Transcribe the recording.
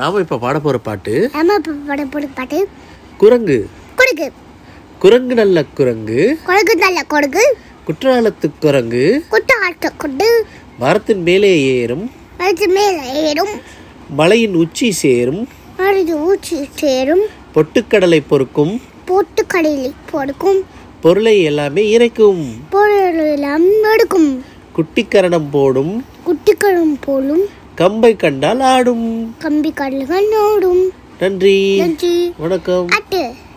நாம இப்ப பாட போற பாட்டு அம்மா அப்பா பட போடு பாட்டு குரங்கு கொடுக்கு குரங்கு நல்ல குரங்கு கொடுக்கு நல்ல கொடுக்கு குற்றாலத்து குரங்கு குட்ட ஆட்ட கொண்டு மரத்தின் மேலே ஏறும் அடுத்து மேலே ஏறும் மலையின் உச்சி சேரும் அடுத்து ஊச்சி சேரும் பொட்டுக்கடலை பொறுக்கும் போட்டு கடையில் கொடுக்கும் பொருளை எல்லாமே இறைக்கும் பொருள் எல்லாம் எடுக்கும் குட்டிக்கரணம் போடும் குட்டிக்களும் போலும் கம்பை கண்டால் ஆடும் கம்பி கடல்கள் ஓடும் நன்றி நன்றி வணக்கம் அட்டு